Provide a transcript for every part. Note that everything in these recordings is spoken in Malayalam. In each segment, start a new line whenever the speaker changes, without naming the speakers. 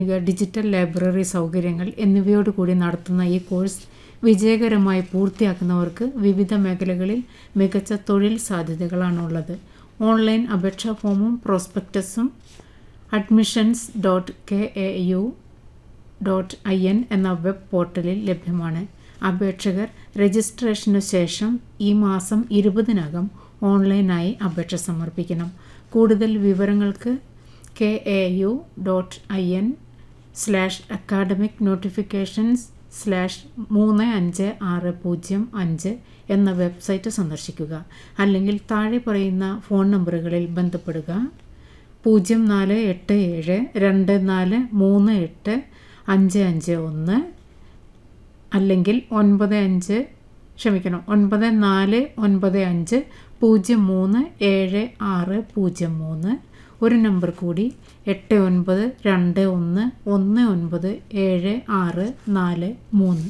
ആധുനിക ഡിജിറ്റൽ ലൈബ്രറി സൗകര്യങ്ങൾ എന്നിവയോടുകൂടി നടത്തുന്ന ഈ കോഴ്സ് വിജയകരമായി പൂർത്തിയാക്കുന്നവർക്ക് വിവിധ മേഖലകളിൽ മികച്ച തൊഴിൽ സാധ്യതകളാണുള്ളത് ഓൺലൈൻ അപേക്ഷാ ഫോമും പ്രോസ്പെക്ടസും admissions dot K A U dot I N എന്ന വെബ് പോർട്ടലിൽ ലഭ്യമാണ് അപേക്ഷകർ രജിസ്ട്രേഷനു ശേഷം ഈ മാസം ഇരുപതിനകം ഓൺലൈനായി അപേക്ഷ സമർപ്പിക്കണം കൂടുതൽ വിവരങ്ങൾക്ക് K A U dot I N slash academic notifications slash മൂന്ന് അഞ്ച് ആറ് പൂജ്യം അഞ്ച് എന്ന വെബ്സൈറ്റ് സന്ദർശിക്കുക അല്ലെങ്കിൽ താഴെ പറയുന്ന ഫോൺ നമ്പറുകളിൽ ബന്ധപ്പെടുക പൂജ്യം നാല് എട്ട് ഏഴ് രണ്ട് നാല് മൂന്ന് എട്ട് അഞ്ച് അഞ്ച് ഒന്ന് അല്ലെങ്കിൽ ഒൻപത് അഞ്ച് ക്ഷമിക്കണം ഒൻപത് നാല് ഒൻപത് അഞ്ച് പൂജ്യം മൂന്ന് ഏഴ് ആറ് പൂജ്യം മൂന്ന് ഒരു നമ്പർ കൂടി എട്ട് ഒൻപത് രണ്ട് ഒന്ന് ഒന്ന് ഒൻപത് ഏഴ് ആറ് നാല് മൂന്ന്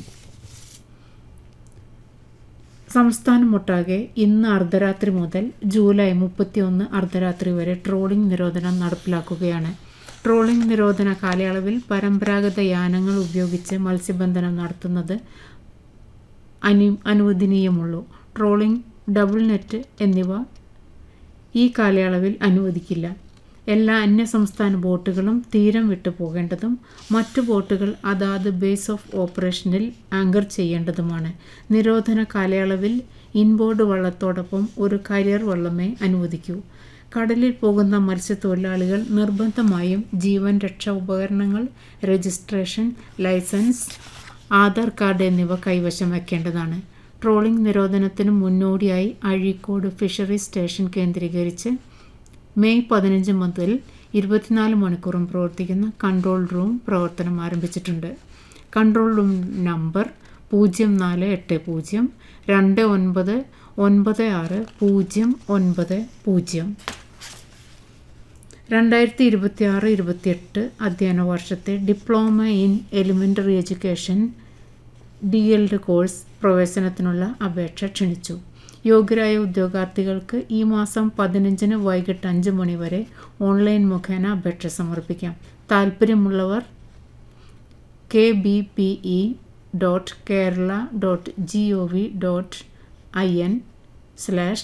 സംസ്ഥാനമൊട്ടാകെ ഇന്ന് അർദ്ധരാത്രി മുതൽ ജൂലൈ മുപ്പത്തിയൊന്ന് അർദ്ധരാത്രി വരെ ട്രോളിംഗ് നിരോധനം നടപ്പിലാക്കുകയാണ് ട്രോളിംഗ് നിരോധന കാലയളവിൽ പരമ്പരാഗത യാനങ്ങൾ ഉപയോഗിച്ച് മത്സ്യബന്ധനം നടത്തുന്നത് അനു അനുവദനീയമുള്ളൂ ട്രോളിംഗ് ഡബിൾ നെറ്റ് എന്നിവ ഈ കാലയളവിൽ അനുവദിക്കില്ല എല്ലാ അന്യസംസ്ഥാന ബോട്ടുകളും തീരം വിട്ടു പോകേണ്ടതും മറ്റു ബോട്ടുകൾ അതാത് ബേസ് ഓഫ് ഓപ്പറേഷനിൽ ആങ്കർ ചെയ്യേണ്ടതുമാണ് നിരോധന കാലയളവിൽ ഇൻബോർഡ് വള്ളത്തോടൊപ്പം ഒരു കരിയർ വള്ളമേ അനുവദിക്കൂ കടലിൽ പോകുന്ന മത്സ്യത്തൊഴിലാളികൾ നിർബന്ധമായും ജീവൻ രക്ഷാ ഉപകരണങ്ങൾ രജിസ്ട്രേഷൻ ലൈസൻസ് ആധാർ കാർഡ് എന്നിവ കൈവശം വയ്ക്കേണ്ടതാണ് ട്രോളിംഗ് നിരോധനത്തിന് മുന്നോടിയായി അഴീക്കോട് ഫിഷറി സ്റ്റേഷൻ കേന്ദ്രീകരിച്ച് മെയ് പതിനഞ്ച് മുതൽ ഇരുപത്തിനാല് മണിക്കൂറും പ്രവർത്തിക്കുന്ന കൺട്രോൾ റൂം പ്രവർത്തനം ആരംഭിച്ചിട്ടുണ്ട് കൺട്രോൾ റൂം നമ്പർ പൂജ്യം നാല് എട്ട് പൂജ്യം രണ്ട് ഒൻപത് ഒൻപത് ആറ് പൂജ്യം ഒൻപത് പൂജ്യം രണ്ടായിരത്തി ഇരുപത്തി ആറ് ഇരുപത്തിയെട്ട് അധ്യയന വർഷത്തെ diploma in elementary education D ElEd course പ്രവേശനത്തിനുള്ള അപേക്ഷ ക്ഷണിച്ചു യോഗ്യരായ ഉദ്യോഗാർത്ഥികൾക്ക് ഈ മാസം പതിനഞ്ചിന് വൈകിട്ട് അഞ്ച് മണി വരെ ഓൺലൈൻ മുഖേന അപേക്ഷ സമർപ്പിക്കാം താൽപ്പര്യമുള്ളവർ K B P E dot Kerala dot G O V dot I N slash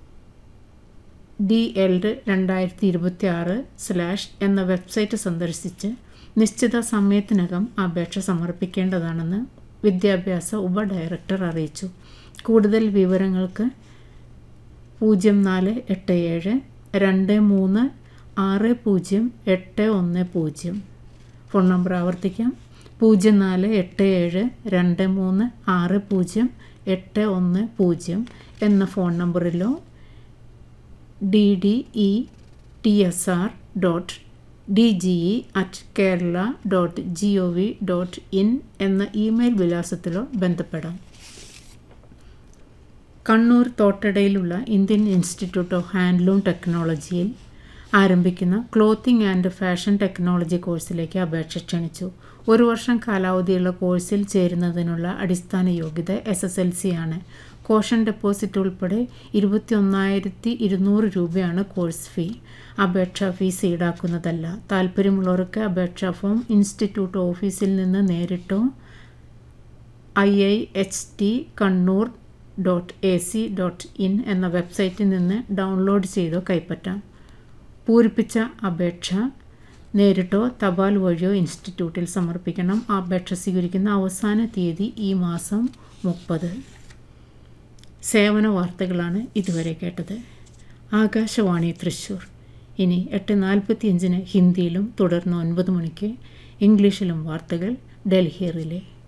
D ElEd രണ്ടായിരത്തി ഇരുപത്തി ആറ് സ്ലാഷ് എന്ന വെബ്സൈറ്റ് സന്ദർശിച്ച് നിശ്ചിത സമയത്തിനകം അപേക്ഷ സമർപ്പിക്കേണ്ടതാണെന്ന് വിദ്യാഭ്യാസ ഉപ ഡയറക്ടർ അറിയിച്ചു കൂടുതൽ വിവരങ്ങൾക്ക് പൂജ്യം നാല് എട്ട് ഏഴ് രണ്ട് മൂന്ന് ആറ് പൂജ്യം എട്ട് ഒന്ന് പൂജ്യം ഫോൺ നമ്പർ ആവർത്തിക്കാം പൂജ്യം നാല് എട്ട് ഏഴ് രണ്ട് മൂന്ന് ആറ് പൂജ്യം എട്ട് ഒന്ന് പൂജ്യം എന്ന ഫോൺ നമ്പറിലോ D D E T S R dot D G E at Kerala dot G O V dot in എന്ന ഇമെയിൽ വിലാസത്തിലോ ബന്ധപ്പെടാം കണ്ണൂർ തോട്ടടയിലുള്ള ഇന്ത്യൻ ഇൻസ്റ്റിറ്റ്യൂട്ട് ഓഫ് ഹാൻഡ്ലൂം ടെക്നോളജിയിൽ ആരംഭിക്കുന്ന ക്ലോത്തിങ് ആൻഡ് ഫാഷൻ ടെക്നോളജി കോഴ്സിലേക്ക് അപേക്ഷ ക്ഷണിച്ചു ഒരു വർഷം കാലാവധിയുള്ള കോഴ്സിൽ ചേരുന്നതിനുള്ള അടിസ്ഥാന യോഗ്യത എസ് എസ് എൽ സി ആണ് കോഷൻ ഡെപ്പോസിറ്റ് ഉൾപ്പെടെ ഇരുപത്തി ഒന്നായിരത്തി ഇരുന്നൂറ് രൂപയാണ് കോഴ്സ് ഫീ അപേക്ഷാ ഫീസ് ഈടാക്കുന്നതല്ല താല്പര്യമുള്ളവർക്ക് അപേക്ഷാ ഫോം ഇൻസ്റ്റിറ്റ്യൂട്ട് ഓഫീസിൽ നിന്ന് നേരിട്ടോ I I H T Kannur dot A C dot in എന്ന വെബ്സൈറ്റിൽ നിന്ന് ഡൗൺലോഡ് ചെയ്തോ കൈപ്പറ്റാം പൂരിപ്പിച്ച അപേക്ഷ നേരിട്ടോ തപാൽ വഴിയോ ഇൻസ്റ്റിറ്റ്യൂട്ടിൽ സമർപ്പിക്കണം അപേക്ഷ സ്വീകരിക്കുന്ന അവസാന തീയതി ഈ മാസം മുപ്പത് സേവന വാർത്തകളാണ് ഇതുവരെ കേട്ടത് ആകാശവാണി തൃശ്ശൂർ ഇനി എട്ട് നാൽപ്പത്തിയഞ്ചിന് ഹിന്ദിയിലും തുടർന്ന് ഒൻപത് മണിക്ക് ഇംഗ്ലീഷിലും വാർത്തകൾ ഡൽഹി റിലേ